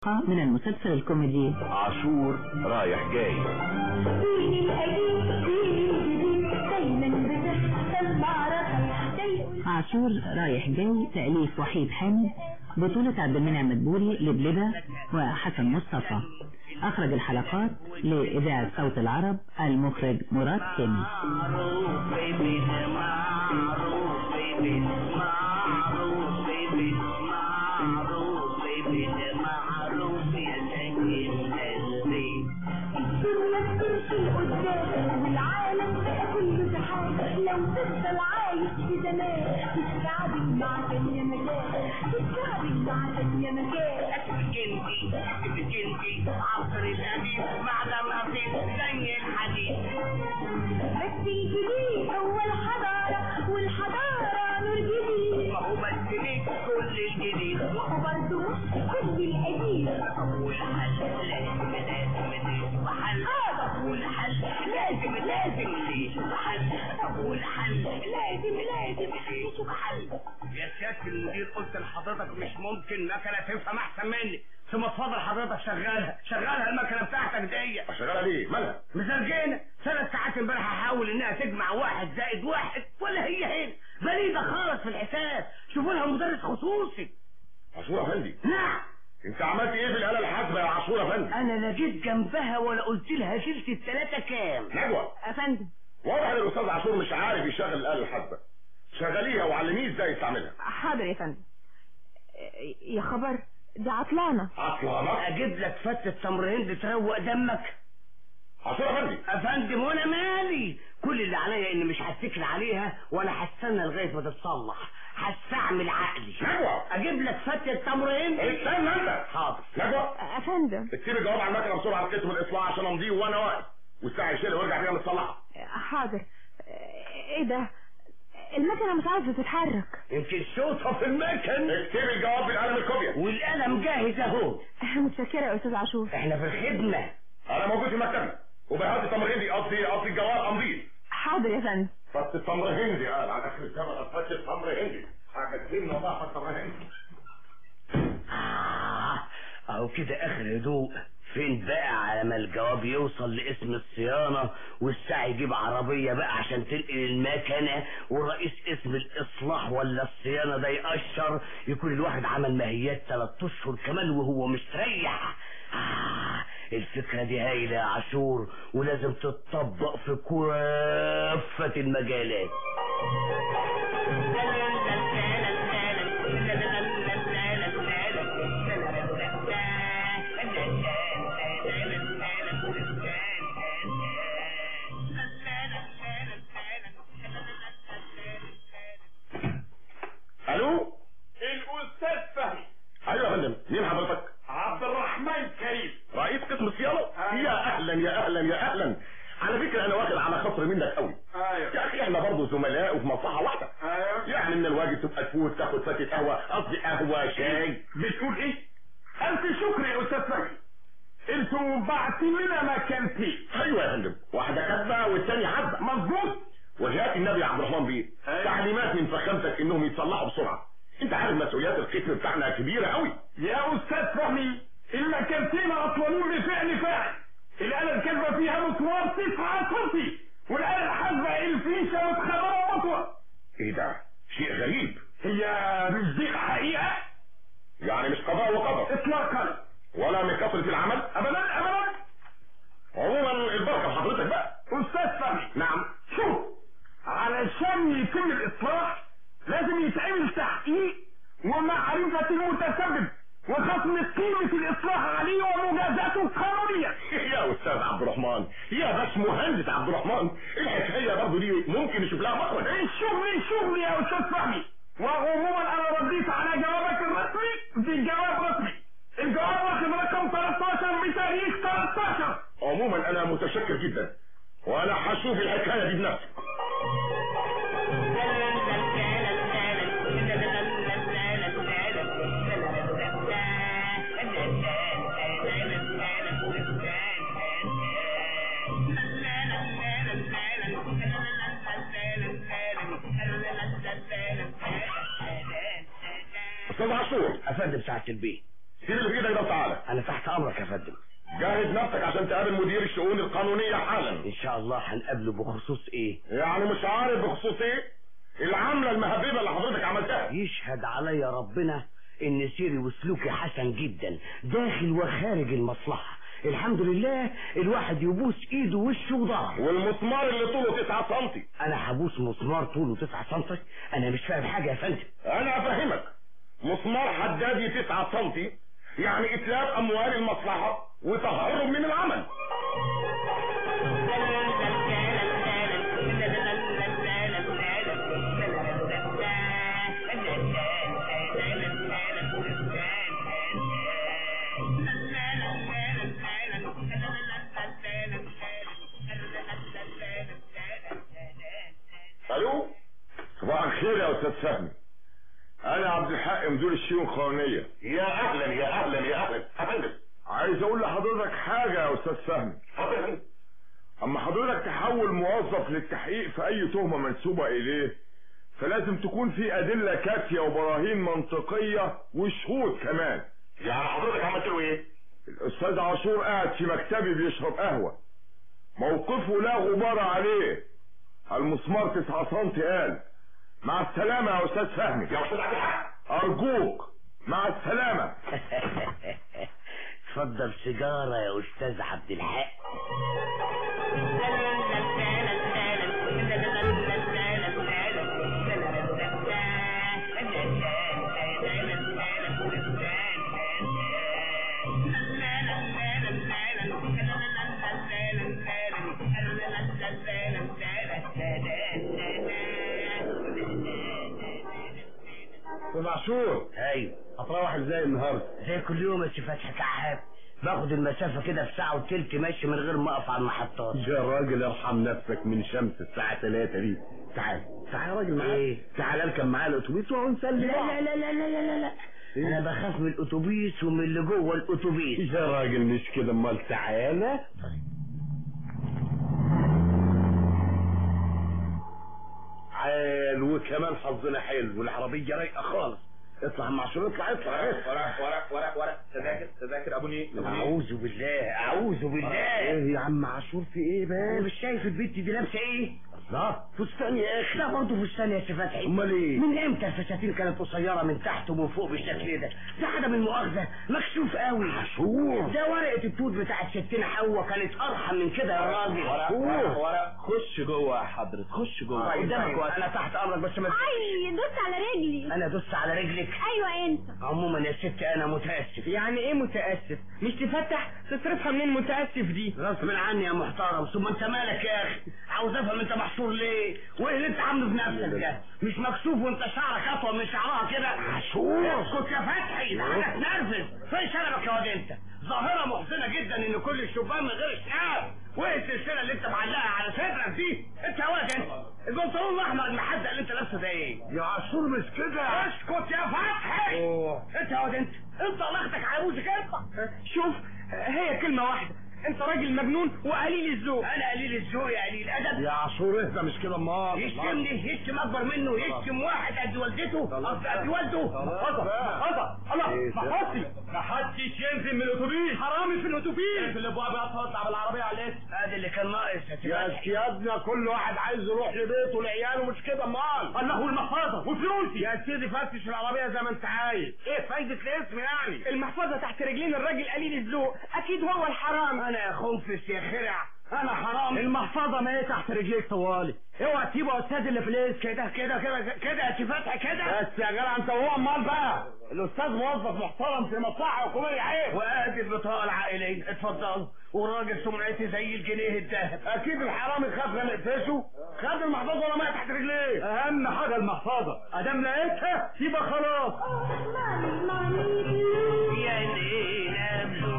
من المسلسل الكوميدي عاشور رايح جاي دين القديم دين الجديد دايما بتحصل معركة شيء عاشور رايح جاي تأليف وحيد حامد بطولة عبد المنعم مدبولي لبلبة وحسن مصطفى أخرج الحلقات لإذاعة صوت العرب المخرج مراد كامل معروف بيبي معروف بيبي معروف بيبي معروف بيبي معروف يا سكين قلبي الدنيا بتمشي قدام والعالم بقى كله سحاب لو تفضل عايش في زمان تتكعبل مع تانية مكان تتكعبل مع تانية مكان جنتي جنتي عصر القديم معدنها فين زي الحديد بس الجديد هو الحضارة والحضارة نور جديد ما هو بس ليك كل الجديد وبرضه مش كل القديم والحل لازم لازم ليش محل والحل لازم لازم ليش محل والحل لازم لازم ليش محل يا سيادة المدير قلت لحضرتك مش ممكن مكنة تفهم أحسن مني ثم اتفضل حضرتك شغالها شغالها المكنة بتاعتك دي شغالة ليه مالها مزرجينة ثلاث ساعات امبارح هحاول انها تجمع واحد زائد واحد ولا هي هنا بليدة خالص في الحساب شوفوا لها مدرس خصوصي عاشور افندي نعم انت عملت ايه في الآلة الحاسبة يا عاشور افندي انا لا جيت جنبها ولا قلت لها شلت التلاتة كام نجوى أفندم واضح ان الاستاذ عاشور مش عارف يشغل الآلة الحاسبة شغليها وعلميه ازاي يستعملها حاضر يا فندم يا خبر دي عطلانة اصلا اجيب لك فتة تمر هند تروق دمك عاشور افندي افندم وانا مالي كل اللي عليا اني مش هتكل عليها ولا هستنى لغايه ما تتصلح هستعمل عقلي نجوى اجيب لك فتة تمر هند استنى انت حاضر نجوى أفندم اكتبي الجواب على المكنة بسرعة على كتب الاصلاح عشان امضيه وانا واقف والساعة يشيلها وارجع بيها متصلحة حاضر ايه ده المكنة مش عايزة تتحرك يمكن صوتها في المكن اكتبي الجواب بالقلم الكوبيا والقلم جاهز اهو متشكرة يا أستاذ عاشور احنا في الخدمة انا موجود في مكتبي وبهدي تمر هندي قصدي قصدي الجواب امضيه حاضر يا فندم فتة تمر هندي قال على اخر الجبل فتة تمر هندي حاجة تهمنا والله فتة تمر هندي آه، اهو كده اخر هدوء فين بقى على ما الجواب يوصل لاسم الصيانة والساعة يجيب عربية بقى عشان تنقل المكنة ورئيس اسم الاصلاح ولا الصيانة ده يقشر يكون الواحد عمل ماهيات ثلاث اشهر كمان وهو مستريح آه الفكرة دي هايلة يا عاشور ولازم تتطبق في كافة المجالات الو الاستاذ فهمي ايوه يا فندم مين حضرتك عبد الرحمن كريم رئيس قسم الصيانة أيوة. يا اهلا يا اهلا يا اهلا على فكرة انا واخد على خاطر منك قوي ايوه يا اخي احنا برضه زملاء وفي مصلحة واحدة ايوه يعني من الواجب تبقى تفوت تاخد فتة قهوة قصدي قهوة شاي بتقول ايه الف شكر يا استاذ فهمي انتوا بعتين لنا مكانتين ايوه يا فندم واحدة كذبة والتانية عذبة مظبوط وجهات النبي يا عبد الرحمن بيه أيوة. تعليمات من فخامتك انهم يتصلحوا بسرعة انت عارف مسؤوليات القسم بتاعنا كبيرة قوي يا استاذ فهمي المكانتين عطلانين بفعل فاعل الآلة الكاتبة فيها مسمار تسعة سنتي والآلة الحاسبة الفيشة متخربة مطوة ايه ده شيء غريب هي مش دي حقيقة يعني مش قضاء وقدر اطلاقا ولا من كثرة العمل ابدا ابدا عموما البركة في حضرتك بقى استاذ فهمي نعم شوف علشان يتم الاصلاح لازم يتعمل تحقيق ومعرفة المتسبب وخصم قيمة الإصلاح عليه ومجازاته القانونية يا استاذ عبد الرحمن يا باش مهندس عبد الرحمن الحكاية برضه دي ممكن نشوف لها مخرج الشغل شغل يا أستاذ فهمي وعموما أنا رديت على جوابك الرسمي بجواب رسمي الجواب واخد رقم 13 بتاريخ 13 عموما انا متشكر جدا وانا هشوف الحكاية دي بنفسي استاذ عاشور افندم ساعة البيت سيب اللي في ايدك ده وتعالى انا تحت امرك يا فندم جهز نفسك عشان تقابل مدير الشؤون القانونيه حالا ان شاء الله هنقابله بخصوص ايه يعني مش عارف بخصوص ايه العمله المهببه اللي حضرتك عملتها يشهد عليا ربنا ان سيري وسلوكي حسن جدا داخل وخارج المصلحة الحمد لله الواحد يبوس ايده وشه وظهره والمسمار اللي طوله 9 سم انا هبوس مسمار طوله 9 سم انا مش فاهم حاجة يا فندم انا افهمك مسمار حدادي 9 سم يعني اتلاف اموال المصلحه وتهرب من العمل الو صباح الخير يا استاذ فهمي انا عبد الحق مدير الشؤون القانونيه يا اهلا يا اهلا يا اهلا افندم عايز اقول لحضرتك حاجه يا استاذ فهمي اما حضرتك تحول موظف للتحقيق في اي تهمه منسوبه اليه فلازم تكون في ادله كافيه وبراهين منطقيه وشهود كمان يعني حضرتك عملت له ايه الاستاذ عاشور قاعد في مكتبي بيشرب قهوه موقفه لا غبار عليه المسمار 9 سم قال مع السلامة يا أستاذ فهمي يا أستاذ عبد الحق أرجوك مع السلامة اتفضل سيجارة يا استاذ عبد الحق أستاذ عاشور ايوه هتروح ازاي النهارده؟ زي كل يوم يا سي فتحي كعاب باخد المسافة كده في ساعة وتلت ماشي من غير ما اقف على المحطات يا راجل ارحم نفسك من شمس الساعة 3 دي تعال تعال يا راجل معايا إيه؟ تعال اركب معايا الاتوبيس وهو نسلي لا لا لا لا لا لا لا لا انا بخاف من الاتوبيس ومن اللي جوه الاتوبيس يا راجل مش كده امال تعالى عال وكمان حظنا حلو والعربية رايقة خالص اطلع مع عاشور اطلع اطلع ورق ورق ورق ورق تذاكر تذاكر ابو نيل أبو نيل. اعوذ بالله اعوذ بالله ايه يا عم عاشور في ايه انا بقى؟ مش شايف البنت دي لابسه ايه لا فستان يا اخي لا برضه فستان يا سي فتحي امال ايه؟ من امتى الفساتين كانت قصيره من تحت ومن فوق بالشكل ده ده عدم المؤاخذه مكشوف قوي عاشور ده ورقه التوت بتاعت ستنا حواء كانت ارحم من كده يا راجل ورق ورق ورق خش جوه يا حضرة خش جوه قدامك انا تحت امرك بس ما اي دوس على رجلي انا دوست على رجلك ايوه انت عموما يا ست انا متاسف يعني ايه متاسف مش تفتح تصرفها منين متاسف دي غصب عني يا محترم ثم انت مالك يا اخي عاوز افهم انت محشور ليه وايه اللي انت عامله في نفسك ده مش مكسوف وانت شعرك اطول من شعرها كده عاشور. اسكت يا فتحي ده حاجه تنرفز فين شنبك يا واد انت ظاهره محزنه جدا ان كل الشبان من غير شعر وايه السلسله اللي انت معلقها على صدرك دي انت يا ولد انت البنطلون الاحمر المحدق اللي انت لابسه ده ايه يا عاشور مش كده اسكت يا فتحي أوه. انت يا واد انت انت لختك على بوزك انت شوف هي كلمة واحدة انت راجل مجنون وقليل الذوق انا قليل الذوق يا قليل الادب يا عاشور اهدى مش كده امال يشتمني يشتم اكبر منه يشتم واحد قد والدته قصد قد والده خلاص بقى. هذا الله إيه ده؟ محطي ما حدش ينزل من الاتوبيس حرامي في الاتوبيس اللي ابواب اطلع بالعربيه على الاسم هذا اللي كان ناقص يا سيدي يا سيادنا كل واحد عايز يروح لبيته لعياله مش كده امال الله المحفظه وفلوسي يا سيدي فتش العربيه زي ما انت عايز ايه فايده الاسم يعني المحفظه تحت رجلين الراجل قليل الذوق اكيد هو الحرام انا يا خنفس يا خرع انا حرام المحفظه ما هي تحت رجليك طوالي اوعى تسيبه يا استاذ اللي في الاسم كده كده كده كده يا سي فتحي كده بس يا جدع انت وهو امال بقى الاستاذ موظف محترم في مصلحه حكوميه عيب وادي البطاقه العائليه اتفضل وراجل سمعتي زي الجنيه الذهب اكيد الحرامي خاف لا نقفشه خد المحفظه ولا ما تحت رجليه اهم حاجه المحفظه ادام لقيتها يبقى خلاص مامي مامي بلو يا ليلى بلو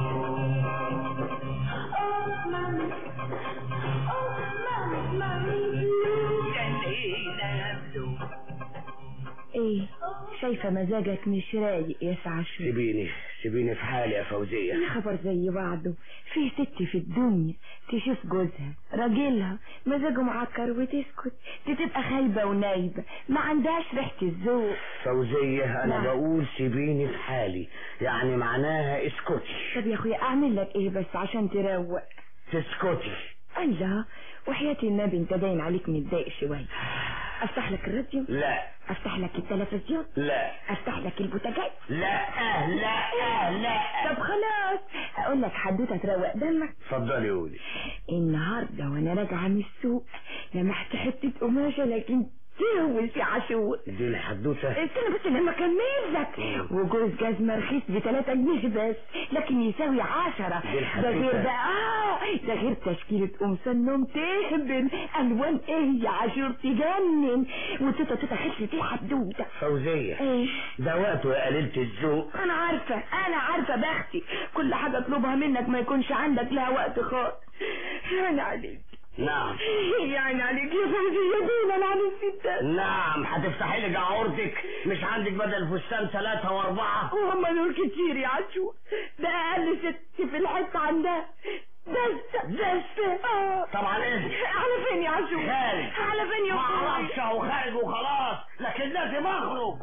اوه مامي اوه مامي مامي بلو يا ليلى بلو ايه شايف شايفة مزاجك مش رايق يا سعشو سيبيني سيبيني في حالي يا فوزية يا خبر زي بعضه في ست في الدنيا تشوف جوزها راجلها مزاجه معكر وتسكت دي تبقى خايبة ونايبة ما عندهاش ريحة الذوق فوزية أنا نعم. بقول سيبيني في حالي يعني معناها اسكتي طب يا اخويا اعمل لك ايه بس عشان تروق تسكتي الله وحياة النبي انت باين عليك متضايق شوية افتح لك الراديو لا افتح لك التلفزيون لا افتح لك البوتاجاز لا لا لا طب خلاص اقول لك حدوته تروق دمك اتفضلي قولي النهارده وانا راجعه من السوق لمحت حته قماشه لكن تهوس يا عاشور دي الحدوتة استنى بس لما اكمل لك وجوز جزمه رخيص ب 3 جنيه بس لكن يساوي 10 دي ده الحدوتة. غير بقى اه ده غير تشكيله قمصان نوم تهبل الوان ايه يا عاشور تجنن وتوتا توتا خسرت الحدوته فوزية ايه ده وقته يا قليلة الذوق انا عارفه انا عارفه بختي كل حاجه اطلبها منك ما يكونش عندك لها وقت خالص يعني عليك نعم يعني عليك يا فوزي يا دينا على الستات نعم هتفتحي لي جعورتك مش عندك بدل فستان ثلاثة وأربعة هم دول كتير يا عشو ده اقل ست في الحته عندها بس بس اه طبعا ايه على فين يا عشو خارج على فين يا ما اخوي اعرفش اهو خارج وخلاص لكن لازم اخرج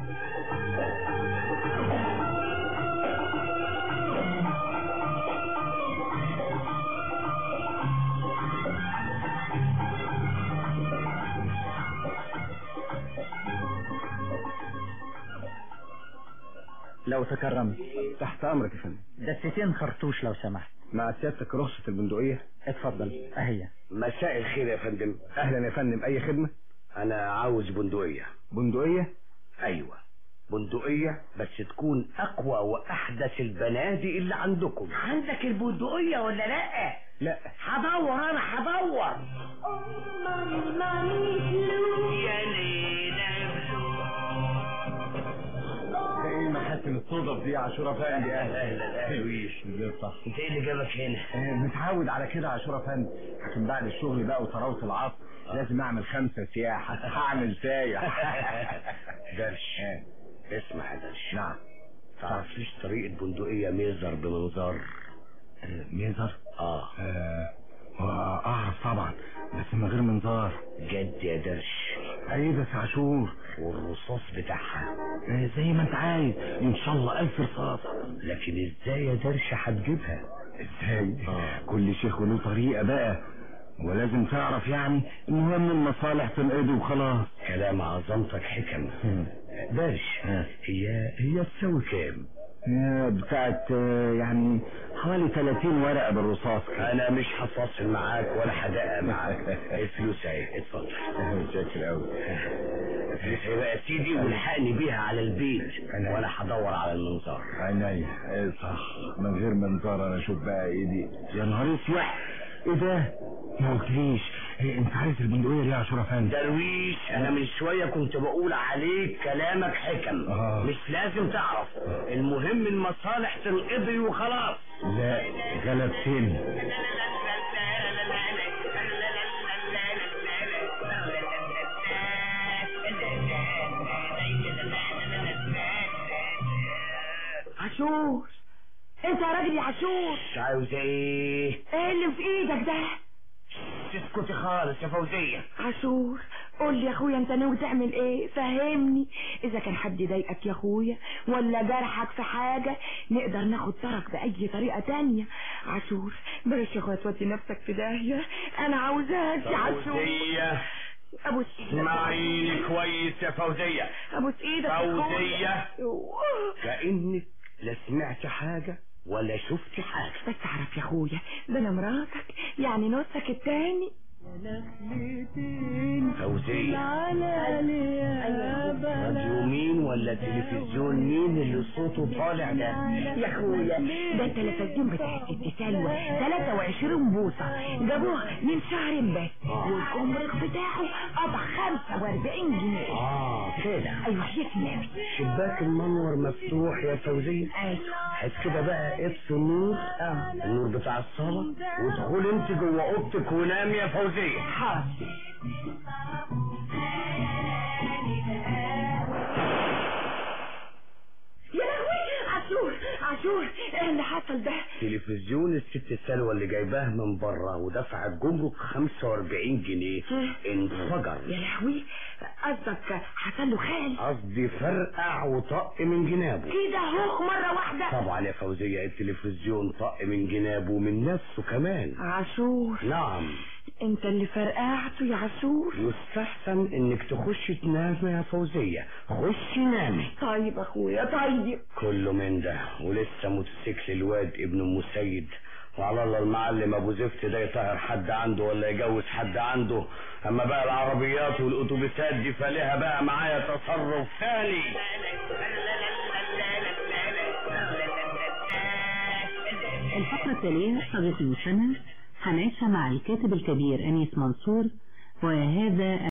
لو تكرمت تحت امرك يا فندم دستين خرطوش لو سمحت مع سيادتك رخصة البندقية اتفضل اهي مساء الخير يا فندم اهلا يا فندم اي خدمة انا عاوز بندقية بندقية ايوه بندقية بس تكون اقوى واحدث البنادق اللي عندكم عندك البندقية ولا لا لا هدور انا هدور ماني ماني فلوس يا ليلى ده ايه المحاسن الصدف دي يا عاشور افندي أهلا، أهلا. ويش ده صح انت ايه اللي جابك هنا آه، متعود على كده يا عاشور افندي لكن بعد الشغل بقى وطراوة العصر لازم اعمل خمسة سياحة هعمل سايح درش آه، اسمع يا درش نعم تعرفليش طريقة بندقية ميزر بمنظار آه، ميزر اه آه، واعرف طبعا بس من غير منظار جد يا درش ايه بس يا عاشور والرصاص بتاعها آه، زي ما انت عايز ان شاء الله الف رصاصة لكن ازاي يا درش هتجيبها ازاي آه. كل شيخ وله طريقة بقى ولازم تعرف يعني المهم المصالح تنقضي وخلاص كلام عظمتك حكم درش ها. هي هي تساوي كام آه، بتاعت آه، يعني حوالي 30 ورقة بالرصاص كده. انا مش هفاصل معاك ولا هدقق معاك الفلوس اهي اتفضل شاكر قوي الفلوس اهي بقى يا سيدي والحقني بيها على البيت أنا- وانا هدور على المنظار عيني ايه صح من غير منظار انا اشوف بقى ايه دي يا نهار اسوح ايه ده ما قلتليش إيه انت عايز البندقية دي يا عاشور افندي درويش انا من شوية كنت بقول عليك كلامك حكم آه. مش لازم تعرف المهم المصالح تنقضي وخلاص لا غلبتني عاشور انت يا راجل يا عاشور مش عاوز ايه ايه اللي في ايدك ده تسكتي خالص يا فوزية عاشور قول لي يا اخويا انت ناوي تعمل ايه فهمني اذا كان حد ضايقك يا اخويا ولا جرحك في حاجه نقدر ناخد طرك باي طريقه تانية عاشور بلاش يا اخويا تودي نفسك في داهيه انا عاوزاك يا عاشور فوزية ابوس ايدك اسمعيني كويس يا فوزية ابوس ايدك يا أخويا. فوزية أوه. كأنك لا سمعت حاجة ولا شفت حاجة بس اعرف يا اخويا ده انا مراتك يعني نصك التاني فوزية راديو مين ولا تلفزيون مين اللي صوته طالع ده يا اخويا ده التلفزيون بتاع الست سلوى 23 بوصة جابوه من شهر بس والجمرك بتاعه قطع 45 جنيه اه كده ايوه يا نبي شباك المنور مفتوح يا فوزية ايوه هات كده بقى اطفي النور اه النور بتاع الصالة وادخل انت جوه اوضتك ونام يا فوزية حاضر عاشور ايه اللي حصل ده تلفزيون الست سلوى اللي جايباه من بره ودفعت جمرك 45 جنيه انفجر يا لهوي قصدك حصل له خال قصدي فرقع وطق من جنابه كده هوخ مرة واحدة طبعا يا فوزية التلفزيون طق من جنابه ومن نفسه كمان عاشور نعم انت اللي فرقعته يا عاشور يستحسن انك تخش تنام يا فوزية خشي نامي طيب اخويا طيب كله من ده ولسه موتوسيكل الواد ابن ام سيد وعلى الله المعلم ابو زفت ده يطهر حد عنده ولا يجوز حد عنده اما بقى العربيات والاتوبيسات دي فلها بقى معايا تصرف ثاني الفقرة التالية صديقي المستمع هنعيشها مع الكاتب الكبير أنيس منصور وهذا